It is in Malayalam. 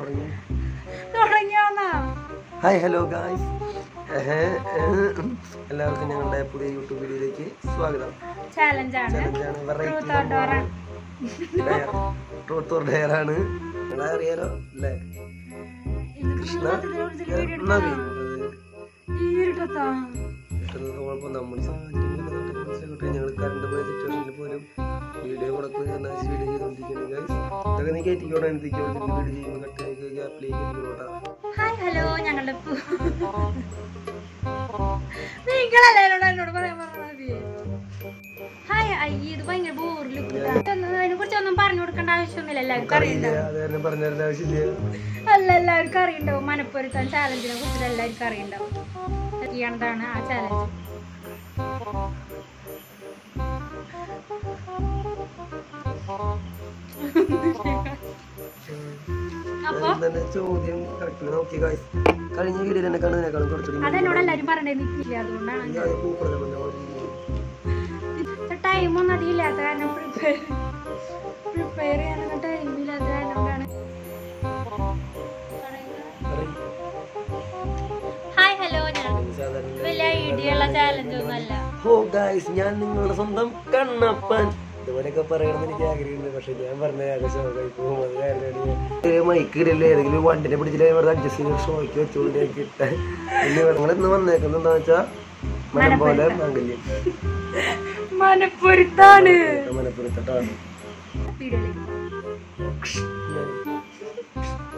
തുടങ്ങി തുടങ്ങിയോന്നാ ഹായ് ഹലോ ഗായ്സ് എല്ലാവർക്കും ഞങ്ങളുടെ പുതിയ യൂട്യൂബ് വീഡിയോയിലേക്ക് സ്വാഗതം ചാലഞ്ചാണ് ചലഞ്ചാണ് Truth or dare. Truth or dare ആണ് നിങ്ങളെ അറിയാലോ അല്ലേ കൃഷ്ണ നവീൻ കുഴപ്പം നമ്മുടെ സാഹചര്യങ്ങളൊക്കെ നന്നായിട്ട് മനസ്സിലാക്കട്ടെ ഞങ്ങൾ കറണ്ട് പോയ സിറ്റുവേഷനിൽ പോലും വീഡിയോ കൊടുക്കുക എന്നാച്ച് വീഡിയോ ചെയ്തുകൊണ്ടിരിക്കുകയാണ് ഗൈസ് ഇതൊക്കെ നീ കയറ്റിക്കോട്ടെ എന്തൊക്കെയോ വീഡിയോ ചെയ്യുമ്പോൾ കട്ടായി ഗ്യാപ്പിലേക്ക് കയറ്റിക്കോട്ടാ ഹായ് ഹലോ ഞങ്ങളുടെ നിങ്ങളെല്ലാരോടും എന്നോട് പറയാൻ പറഞ്ഞത് ഹായ് അയ്യ ഇത് ഭയങ്കര ബോറിൽ അതിനെ കുറിച്ച് ഒന്നും പറഞ്ഞു കൊടുക്കേണ്ട ആവശ്യമൊന്നുമില്ല എല്ലാവർക്കും അറിയണ്ടാവും അത് തന്നെ പറഞ്ഞു തരേണ്ട ആവശ്യമില്ല അല്ല എല്ലാവർക്കും അറിയണ്ടാവും മനപ്പൊരുത്താൻ ചാലഞ്ചിനെ കുറിച്ച് എല്ലാവർക്കും അറിയണ്ടാവും ചെയ്യണതാണ് ആ ചാലഞ്ച് അപ്പൊ ആദ്യം തന്നെ ചോദ്യം കറക്റ്റ് നോക്കി ഗൈസ് കഴിഞ്ഞ വീഡിയോയിൽ എന്നെ കാണുന്നതിനേക്കാളും കുറച്ചുകൂടി അതെന്നോട് എല്ലാരും പറയണ്ടേ നിൽക്കില്ല അതുകൊണ്ടാണ് ഈ ആദ്യം പൂക്കളെ കൊണ്ട് നമ്മൾ ടൈം ഒന്നും അധികം ഇല്ലാത്ത കാരണം പ്രിപ്പയർ പ്രിപ്പയർ ചെയ്യാനൊക്കെ ടൈം ഇല്ലാത്ത കാരണം കൊണ്ടാണ് ഹായ് ഹലോ ഞാൻ വലിയ ഐഡിയ ഉള്ള ചാലഞ്ച് ഒന്നും അല്ല ഓ ഗൈസ് ഞാൻ നിങ്ങളുടെ സ്വന്തം കണ്ണപ്പൻ ഇതുപോലെയൊക്കെ പറയണമെന്ന് എനിക്ക് ആഗ്രഹമുണ്ട് പക്ഷെ ഞാൻ പറഞ്ഞ ആകർഷമായി പോകും അത് കാരണം മൈക്കിടല്ലേ ഏതെങ്കിലും വണ്ടിനെ പിടിച്ചിട്ട് വെറുതെ അഡ്ജസ്റ്റ് ചെയ്ത് ഷോയ്ക്ക് വെച്ചുകൊണ്ട് ഞാൻ കിട്ടാൻ നിങ്ങൾ ഇന്ന് വന്നേക്കുന്നത് എന്താ വെച്ചാൽ മനം പോലെ മംഗല്യം മനപ്പൊരുത്താണ് മനപ്പുറത്തിട്ടാണ് വീഡിയോയിലേക്ക് ഞാൻ